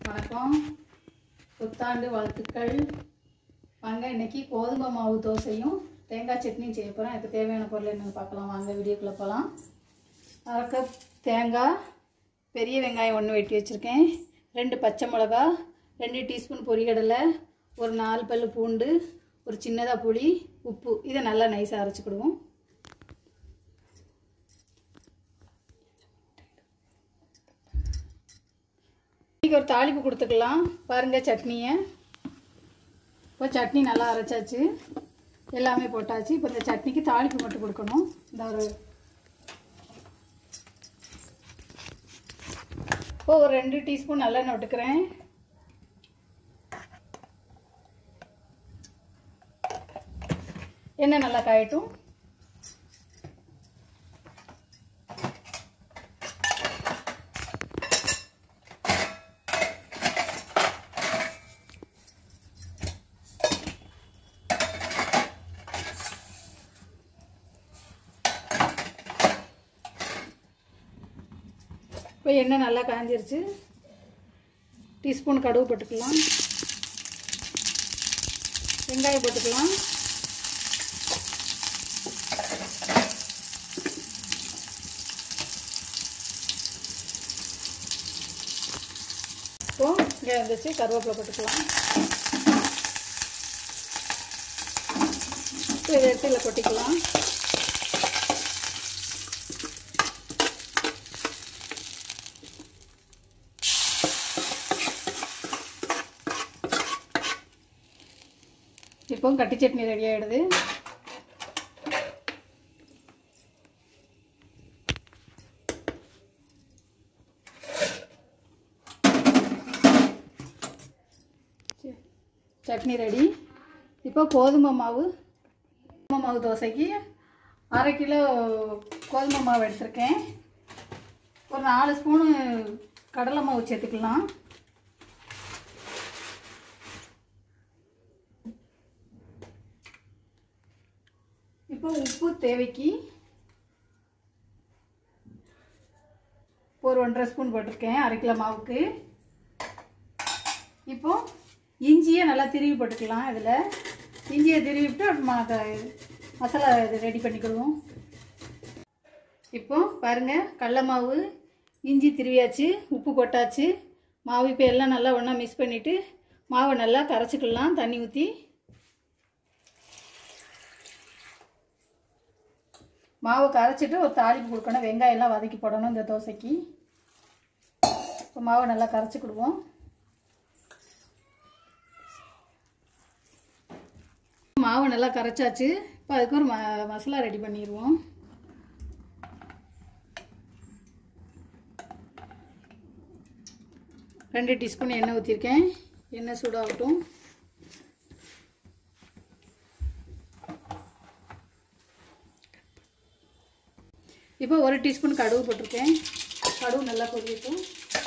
வணக்கம் புத்தாண்டு வாழ்த்துக்கள் வாங்க இன்னைக்கு கோதுமை மாவு தோசையும் தேங்காய் சட்னியும் செய்ய போகிறேன் அதுக்கு தேவையான பொருள் என்னன்னு பார்க்கலாம் வாங்க வீடியோக்குள்ளே போகலாம் அரை கப் தேங்காய் பெரிய வெங்காயம் ஒன்று வெட்டி வச்சுருக்கேன் ரெண்டு பச்சை மிளகா ரெண்டு டீஸ்பூன் பொரிகடலை ஒரு நாலு பல் பூண்டு ஒரு சின்னதாக புளி உப்பு இதை நல்லா நைஸாக அரைச்சிக்கிடுவோம் இன்னைக்கு ஒரு தாளிப்பு கொடுத்துக்கலாம் பாருங்க சட்னியை இப்போ சட்னி நல்லா அரைச்சாச்சு எல்லாமே போட்டாச்சு இப்போ இந்த சட்னிக்கு தாளிப்பு மட்டும் கொடுக்கணும் இந்த ஒரு இப்போ ஒரு ரெண்டு டீஸ்பூன் நல்லெண்ணெய் விட்டுக்கிறேன் எண்ணெய் நல்லா காயட்டும் இப்போ எண்ணெய் நல்லா காஞ்சிருச்சு டீஸ்பூன் கடுகு போட்டுக்கலாம் வெங்காயம் போட்டுக்கலாம் இப்போ இங்கே வந்துச்சு கருவேப்பிலை போட்டுக்கலாம் இப்போ இதை எடுத்து இதில் கொட்டிக்கலாம் இப்போ கட்டி சட்னி ரெடி ஆகிடுது சட்னி ரெடி இப்போ கோதுமை மாவு கோதுமை மாவு தோசைக்கு அரை கிலோ கோதுமை மாவு எடுத்திருக்கேன் ஒரு நாலு ஸ்பூனு கடலை மாவு சேர்த்துக்கலாம் இப்போ உப்பு தேவைக்கு ஒரு ஒன்றரை ஸ்பூன் போட்டிருக்கேன் அரை கிலோ மாவுக்கு இப்போ இஞ்சியை நல்லா திருவி போட்டுக்கலாம் இதில் இஞ்சியை திருவிட்டு ம- மசாலா இது ரெடி பண்ணிக்கிடுவோம் இப்போ பாருங்கள் கடல மாவு இஞ்சி திருவியாச்சு உப்பு போட்டாச்சு மாவு இப்போ எல்லாம் நல்லா ஒன்றா மிக்ஸ் பண்ணிவிட்டு மாவை நல்லா கரைச்சிக்கலாம் தண்ணி ஊற்றி மாவு கரைச்சிட்டு ஒரு தாளிப்பு கொடுக்கணும் வெங்காயம் எல்லாம் வதக்கி போடணும் இந்த தோசைக்கு இப்போ மாவை நல்லா கரைச்சிக்கிடுவோம் மாவு நல்லா கரைச்சாச்சு இப்போ அதுக்கு ஒரு ம மசாலா ரெடி பண்ணிடுவோம் ரெண்டு டீஸ்பூன் எண்ணெய் ஊற்றிருக்கேன் எண்ணெய் சூடாகட்டும் இப்போ ஒரு டீஸ்பூன் கடுகு போட்டிருக்கேன் கடுகு நல்லா பொரியட்டும்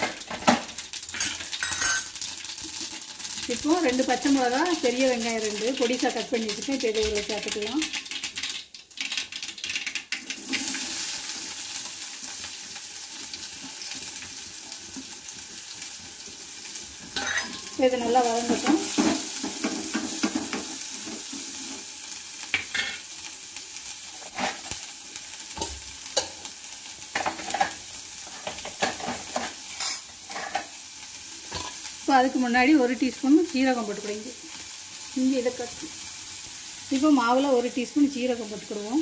இப்போ ரெண்டு பச்சை மிளகா பெரிய வெங்காயம் ரெண்டு பொடிசாக கட் பண்ணி வச்சுருக்கேன் இப்போ இதை இதில் சேர்த்துக்கலாம் இது நல்லா வதங்கட்டும் இப்போ அதுக்கு முன்னாடி ஒரு டீஸ்பூன் சீரகம் போட்டுக்கிடுங்க இங்கே இதை கட் இப்போ மாவில் ஒரு டீஸ்பூன் சீரகம் போட்டுக்கிடுவோம்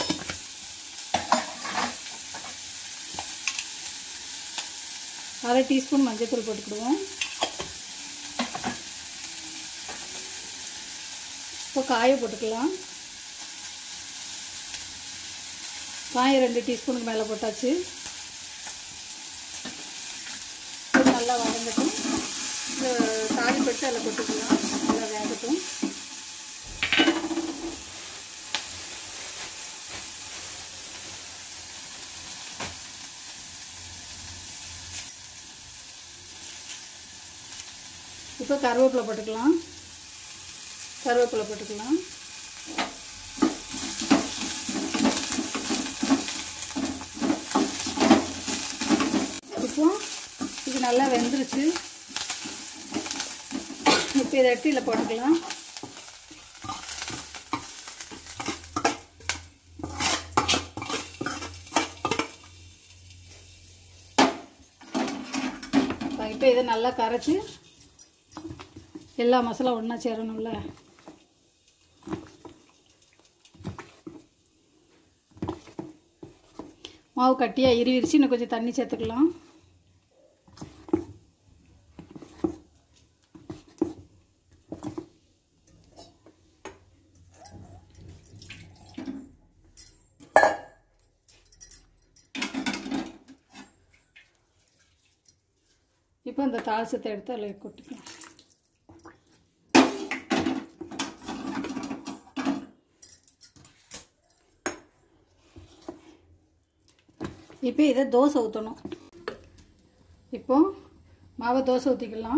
அரை டீஸ்பூன் மஞ்சள்தூள் போட்டுக்கிடுவோம் இப்போ காயை போட்டுக்கலாம் காயை ரெண்டு டீஸ்பூனுக்கு மேலே போட்டாச்சு இது நல்லா வதங்கட்டும் இந்த தாலி பட்டு அதில் கொட்டுக்கலாம் நல்லா வேகட்டும் இப்போ கருவேப்பிலை போட்டுக்கலாம் கருவேப்பிலை போட்டுக்கலாம் இப்போ இது நல்லா வெந்துருச்சு இப்போ இதை எடுத்து இதில் போட்டுக்கலாம் இப்போ இதை நல்லா கரைச்சி எல்லா மசாலா ஒன்றா சேரணும்ல மாவு கட்டியாக இருவிரிச்சு இன்னும் கொஞ்சம் தண்ணி சேர்த்துக்கலாம் இப்போ இந்த தாளசத்தை எடுத்து அதில் கொட்டிக்கலாம் இப்போ இதை தோசை ஊற்றணும் இப்போ மாவை தோசை ஊற்றிக்கலாம்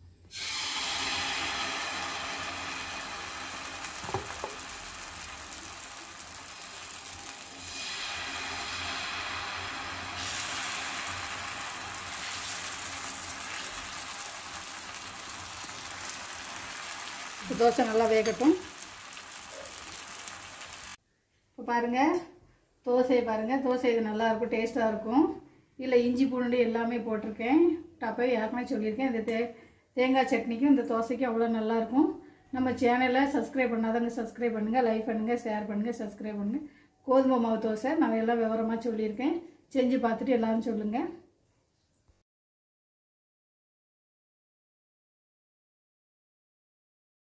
தோசை நல்லா வேகட்டும் இப்போ பாருங்கள் தோசையை பாருங்கள் தோசை இது நல்லாயிருக்கும் டேஸ்ட்டாக இருக்கும் இல்லை இஞ்சி பூண்டு எல்லாமே போட்டிருக்கேன் டப்பை ஏற்கனவே சொல்லியிருக்கேன் இந்த தே தேங்காய் சட்னிக்கும் இந்த தோசைக்கும் அவ்வளோ நல்லாயிருக்கும் நம்ம சேனலை சப்ஸ்கிரைப் பண்ணாதவங்க சப்ஸ்கிரைப் பண்ணுங்கள் லைக் பண்ணுங்கள் ஷேர் பண்ணுங்கள் சப்ஸ்கிரைப் பண்ணுங்கள் கோதுமை மாவு தோசை நான் எல்லாம் விவரமாக சொல்லியிருக்கேன் செஞ்சு பார்த்துட்டு எல்லோரும் சொல்லுங்கள்